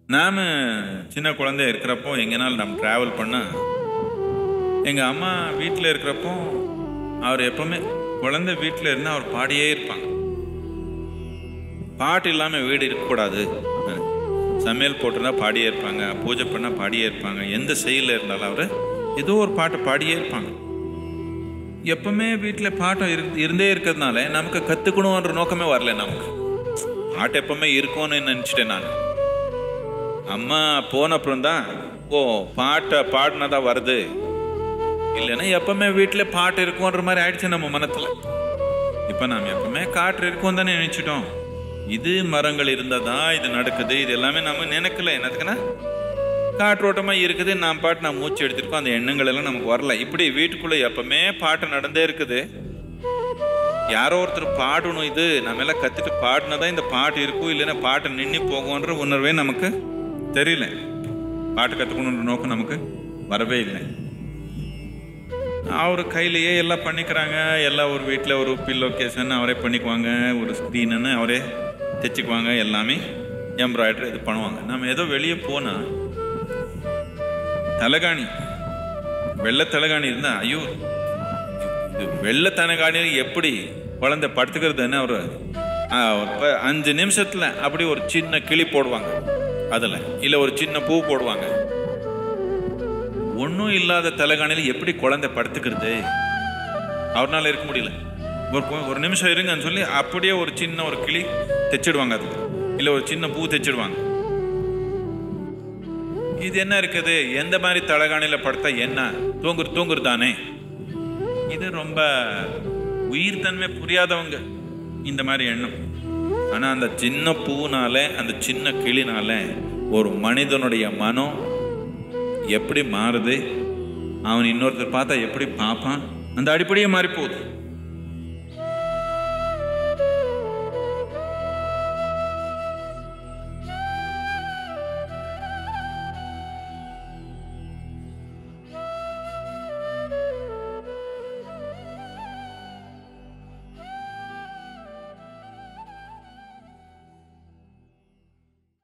நாம் சின்ன குழந்தை இருக்கிறப்போ எங்கேனாலும் நம்ம ட்ராவல் பண்ணால் எங்கள் அம்மா வீட்டில் இருக்கிறப்போ அவர் எப்பவுமே குழந்தை வீட்டில் இருந்தால் அவர் பாடியே இருப்பாங்க பாட்டு இல்லாமல் வீடு இருக்கக்கூடாது சமையல் போட்டிருந்தா பாடியே இருப்பாங்க பூஜை பண்ணால் பாடியே இருப்பாங்க எந்த செயலில் இருந்தாலும் அவர் ஏதோ ஒரு பாட்டு பாடியே இருப்பாங்க எப்பவுமே வீட்டில் பாட்டம் இரு இருந்தே இருக்கிறதுனால நமக்கு கற்றுக்கணுன்ற நோக்கமே வரல நமக்கு பாட்டு எப்பவுமே இருக்கும்னு நினச்சிட்டேன் நான் அம்மா போன அப்புறம் தான் ஓ பாட்டை பாடினதா வருது இல்லைன்னா எப்பவுமே வீட்டில் பாட்டு இருக்கும்ன்ற மாதிரி ஆயிடுச்சு நம்ம மனத்தில் இப்போ நாம் எப்பவுமே காற்று இருக்கும் தானே நினைச்சிட்டோம் இது மரங்கள் இருந்ததா இது நடக்குது இது எல்லாமே நம்ம நினைக்கல என்னதுக்குன்னா காற்றோட்டமாக இருக்குது நான் பாட்டு நான் மூச்சு எடுத்திருக்கோம் அந்த எண்ணங்கள் எல்லாம் நமக்கு வரல இப்படி வீட்டுக்குள்ளே எப்பவுமே பாட்டு நடந்தே இருக்குது யாரோ ஒருத்தர் பாடணும் இது நம்ம எல்லாம் கற்றுட்டு பாடினதான் இந்த பாட்டு இருக்கும் இல்லைன்னா பாட்டு நின்று போகும்ன்ற உணர்வே நமக்கு தெரியல பாட்டு கற்றுக்கணுன்ற நோக்கம் நமக்கு வரவே இல்லை அவர் கையிலேயே எல்லாம் பண்ணிக்கிறாங்க எல்லாம் ஒரு வீட்டில் ஒரு பில்லோ கேசன் அவரே பண்ணிக்குவாங்க ஒரு ஸ்க்ரீனுன்னு அவரே தைச்சிக்குவாங்க எல்லாமே எம்ப்ராய்டரி இது பண்ணுவாங்க நம்ம ஏதோ வெளியே போனால் தலகாணி வெள்ளை தலகாணி இருந்தால் ஐயோ இது வெள்ளை தலகாணி எப்படி குழந்தை படுத்துக்கிறதுன்னு அவர் இப்போ அஞ்சு நிமிஷத்தில் அப்படி ஒரு சின்ன கிளி போடுவாங்க அதில் இல்லை ஒரு சின்ன பூ போடுவாங்க ஒன்றும் இல்லாத தலைகாணியில் எப்படி குழந்தை படுத்துக்கிறது அவர்னால இருக்க முடியல ஒரு கொ- ஒரு நிமிஷம் இருங்கன்னு சொல்லி அப்படியே ஒரு சின்ன ஒரு கிளி தைச்சிடுவாங்க அதுக்கு இல்லை ஒரு சின்ன பூ தைச்சிடுவாங்க இது என்ன இருக்குது எந்த மாதிரி தலகாணியில் படுத்தா என்ன தூங்குற தூங்குறது தானே இது ரொம்ப உயிர் தன்மை புரியாதவங்க இந்த மாதிரி எண்ணம் ஆனால் அந்த சின்ன பூனால அந்த சின்ன கிளினால ஒரு மனிதனுடைய மனம் எப்படி மாறுது அவன் இன்னொருத்தர் பார்த்தா எப்படி பார்ப்பான் அந்த அடிப்படையே மாறி போகுது